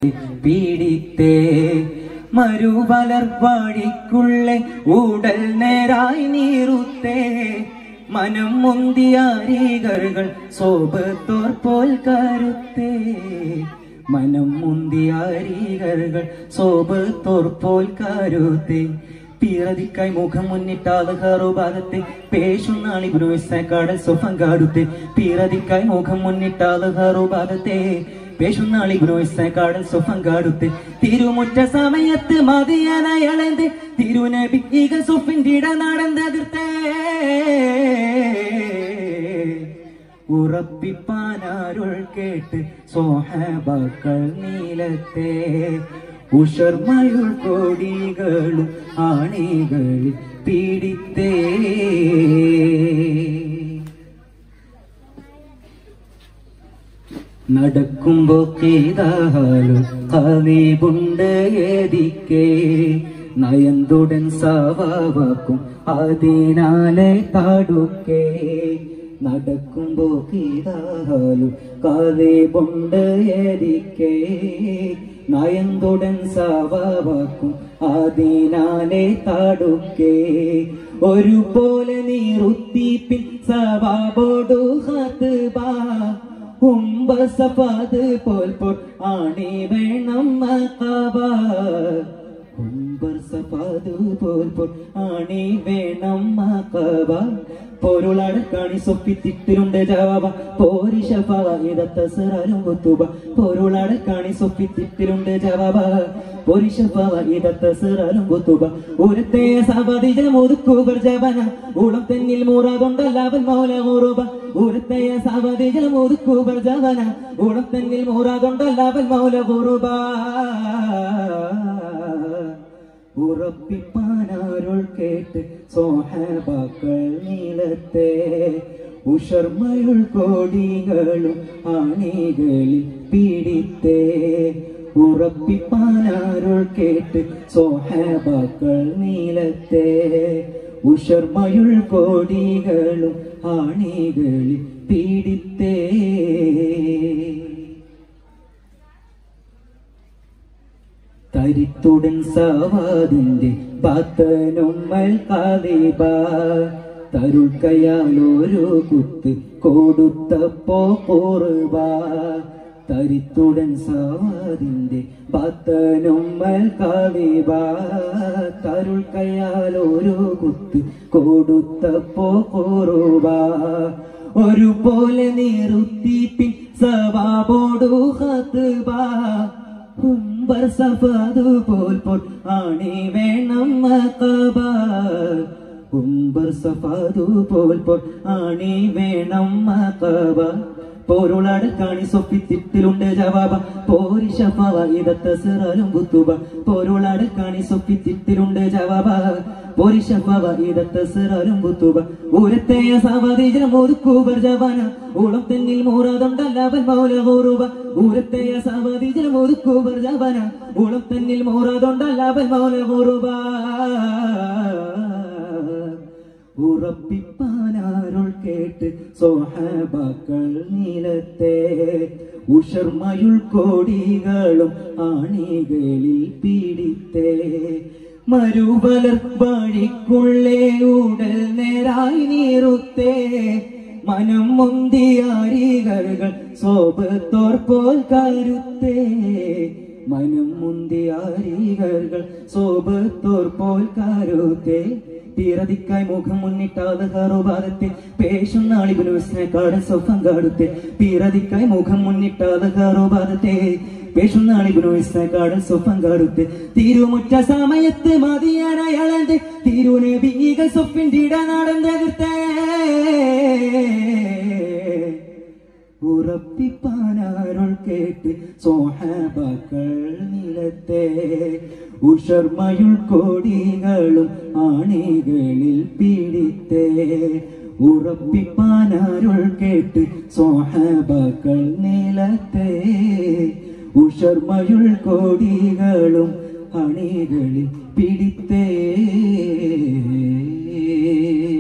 പീഡിത്തേ മരുവലർവാടിക്കുള്ളെ ഊടൽ നേരായി നീറുത്തേ മനം മുന്തിയാരികൾ സോപത്തോർ പോൽ കരുത്തേ മനം മുന്തിയാരികൾ സോപത്തോർ പോൽ കരുത്തേ പീറതിക്കായി മുഖം മുന്നിട്ടാത് ഹറുഭാഗത്തെ പേശുന്നാളി ഗുരുവിസക്കാടൽ സുഖം കാടുത്തെ പീറതിക്കായി മുഖം മുന്നിട്ടാത് ഹറുഭാഗത്തെ പേശുന്നാളി ഗുരുവിസക്കാടൽ സുഖം കാടുത്തെ തിരുമുറ്റ സമയത്ത് മതിയനയളന്ത് തിരുനബി ഈക സുഫിൻ്റെ ഇട നടന്നെതിർത്തേ ഉറപ്പിപ്പാനാരുൾ കേട്ട് സോഹബക്കൾ നീലത്തെ ഉഷർമയുൾ കോടികളും ആണികളിൽ പീഡിത്തേ നടക്കുമ്പോ കേതാലും കവിബുണ്ട് ഏതിക്കേ നയന്തുടൻ സവാവാക്കും അതിനാലെ താടുക്കേ നടക്കുമ്പോ കേതാലും കവിബുണ്ട് ഏതിക്കേ നയന്തുടൻ സവാവാക്കും അതിനാലെ താടുക്കേ ഒരുപോലെ നീറുത്തിപ്പിൻ സവാബോടു ഹത്ത് ബാ കുംഭ സഫാത് പോൽ പോൽ ആണി വേണം മക്കാബ കുംഭർ സഫാത് പോൽ പോൽ ആണി വേണം മക്കാബ പൊരുളാട് കാണി സൊപ്പിത്തിട്ടിലുണ്ട് ജവാബ പോരി ഷഫാവ ഇതത്ത സറാലും കുത്തുബ പൊരുളാട് കാണി സൊപ്പിത്തിട്ടിലുണ്ട് ജവാബ പോരി ഷഫാവ ഇതത്ത സറാലും കുത്തുബ ഒരുത്തേ സബദിജ മുതുക്കുബർ ജവന ഉളം തെന്നിൽ മൂറാതൊണ്ടല്ലാവൽ മൗല മുറുബ ഒരുത്തയ സബദിജ മുതുക്കുബർ ജവന ഉളം തെന്നിൽ മൂറാതൊണ്ടല്ലാവൽ മൗല മുറുബ ഉറപ്പിപ്പാനാരുൾ കേട്ട് സോഹബാക്കൾ നീളത്തെ ഉഷർമയുൾ കോടികളും ആണികളിൽ പീഡിത്തേ ഉറപ്പിപ്പാനാരുൾ കേട്ട് സോഹബാക്കൾ നീളത്തെ ഉഷർമയുൾ കോടികളും ആണികളിൽ പീഡിത്തേ തരിത്തുടൻ സവാദിന്റെ പാത്തനുമ്മൽ കാലിബ തരുൾക്കയാലൊരു കുത്ത് കൊടുത്തപ്പോ പോറുക തരിത്തുടൻ സവാദിന്റെ പാത്തനുമ്മൽ കാലിബ തരുൾക്കയാലൊരു കുത്ത് കൊടുത്തപ്പോ പോറുക ഒരുപോലെ നിറുത്തിപ്പിൻ സവാബോടു ഹത്തുബാ കുംബർ സഫാദു പോൽ പോൽ ആണി വേണം മക്കബ കുംബർ സഫാദു പോൽ പോൽ ആണി വേണം മക്കബ പോരുളാട് കാണി സൊപ്പിത്തിട്ടിലുണ്ട് ജവാബ പോരി ഷഫാവ ഇതത്ത സിറാലും കുത്തുബ പോരുളാട് കാണി സൊപ്പിത്തിട്ടിലുണ്ട് ജവാബ പോരി ഷഫാവ ഇതത്ത സിറാലും കുത്തുബ ഊരത്തെയ സവതിജന മുതുക്കൂബർ ജവാന ഉളം തെന്നിൽ മൂറാതൊണ്ടല്ലവൻ മൗല ഊറുബ ഊരത്തെയ സവതിജന മുതുക്കൂബർ ജവാന ഉളം തെന്നിൽ മൂറാതൊണ്ടല്ലവൻ മൗല ഊറുബ ഉറപ്പിപ്പാനാരുൾ കേട്ട് സോഹബാക്കൾ നീലത്തെ ഉഷർമയുൾ കോടികളും ആണികളിൽ പീഡിത്തേ മരുവലർ വഴിക്കുള്ളേ ഉടൽ നേരായി നീറുത്തേ മനം മുന്തിയാരികൾ സോപത്തോർ പോൽ കരുത്തേ മനം മുന്തിയാരികൾ സോപത്തോർ പോൽ കരുത്തേ പീറതിക്കായി മുഖം മുന്നിട്ടാതെ ഹറുഭാഗത്തെ പേശുന്നാളി ബുലുവിസ്നേക്കാട് സ്വപ്നം കാടുത്തെ പീറതിക്കായി മുഖം മുന്നിട്ടാതെ ഹറുഭാഗത്തെ പേശുന്നാളി ബുലുവിസ്നേക്കാട് സ്വപ്നം കാടുത്തെ തിരുമുറ്റ സമയത്ത് മതിയാനയളന്റെ തിരുനബീക സ്വപ്പിൻ്റെ ഇട നടന്നെതിർത്തേ ഉറപ്പിപ്പാനാരുൾ കേട്ട് സോഹബാക്കൾ നിലത്തെ ഉഷർമയുൾ കോടികളും ആണികളിൽ പീഡിത്തേ ഉറപ്പിപ്പാനാരുൾ കേട്ട് സോഹബാക്കൾ നിലത്തെ ഉഷർമയുൾ കോടികളും അണികളിൽ പിടിത്തേ